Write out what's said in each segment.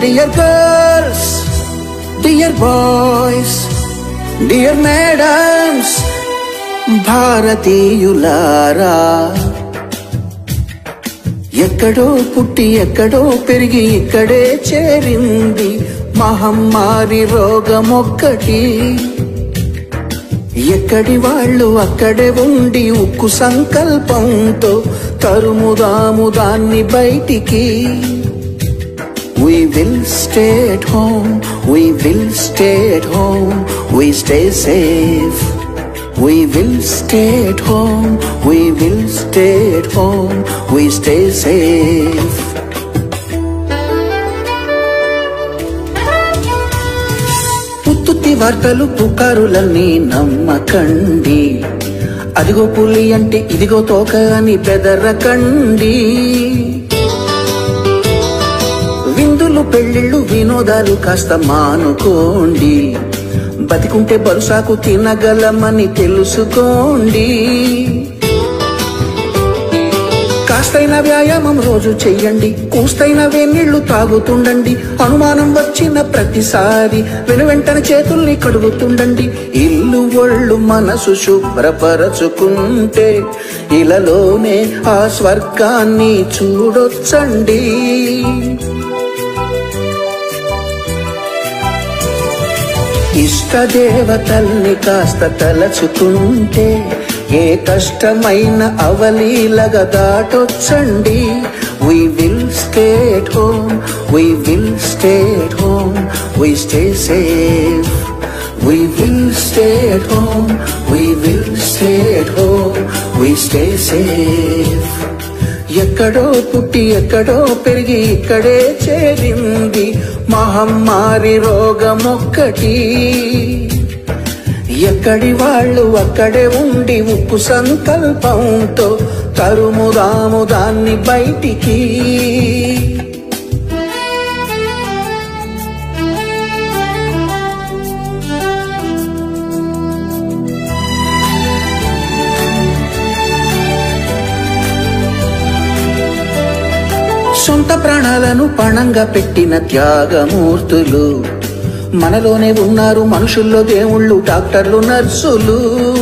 Dear girls dear boys dear madams భారతీయులారా ఎక్కడో పుట్టి ఎక్కడో పెరిగి ఇక్కడే చేరింది మహమ్మారి రోగమొక్కటి ఎక్కడి వాళ్ళు అక్కడే ఉండి ఉక్కు సంకల్పంతో తరుముదాము దాన్ని బయటికి We will stay at home, we will stay at home, we stay safe. We will stay at home, we will stay at home, we stay safe. ఉత్తుత్తి వార్తలు పుకారులన్నీ నమ్మకండి అదిగో పులి అంటే ఇదిగో తోక అని బెదరకండి విందులు పెళ్లిళ్ళు వినోదాలు కాస్త మానుకోండి బతికుంటే బరుసాకు తినగలమని తెలుసుకోండి కాస్తైన వ్యాయామం రోజు చెయ్యండి కూస్తైన వేనీళ్లు తాగుతుండండి అనుమానం వచ్చిన ప్రతిసారి వెను వెంటనే చేతుల్ని కడుగుతుండండి ఇల్లు ఒళ్ళు మనసు శుభ్రపరచుకుంటే ఇలలోనే ఆ స్వర్గాన్ని చూడొచ్చండి ఇష్టదేవతల్ని కాస్త తలచుకుంటే ఏ కష్టమైన అవలీలగా దాటొచ్చండి We will stay at home, we will stay at home, we stay safe. We will stay at home, we will stay at home, we stay safe. ఎక్కడో పుట్టి ఎక్కడో పెరిగి ఇక్కడే చేరింది మహమ్మారి రోగమొక్కటి ఎక్కడి వాళ్ళు అక్కడే ఉండి ఉప్పు సంకల్పంతో తరుముదాము దాన్ని బయటికి సొంత ప్రాణాలను పణంగా పెట్టిన త్యాగమూర్తులు మనలోనే ఉన్నారు మనుషుల్లో దేవుళ్ళు డాక్టర్లు నర్సులు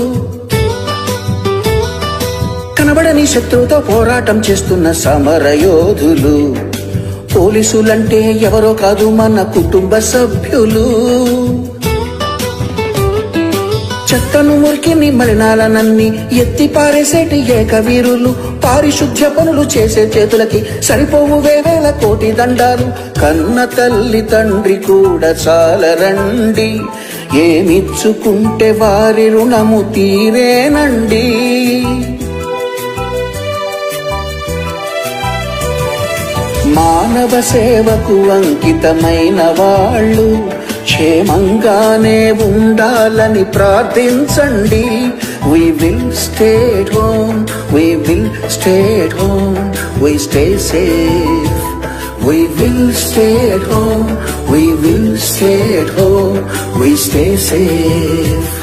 కనబడని శత్రువుతో పోరాటం చేస్తున్న సమరయోధులు పోలీసులంటే ఎవరో కాదు మన కుటుంబ సభ్యులు చెత్తను మురికిని మలినాలనన్ని ఎత్తి పారేసేటి ఏకవీరులు పారిశుద్ధ్య పనులు చేసే చేతులకి సరిపోవు వేవేల కోటి దండాలు కన్న తల్లి తండ్రి కూడా చాలరండి ఏమిచ్చుకుంటే వారి రుణము తీరేనండి మానవ సేవకు అంకితమైన వాళ్ళు క్షేమంగానే ఉండాలని ప్రార్థించండి We will stay at home, we will stay at home, we stay safe. We will stay at home, we will stay at home, we stay safe.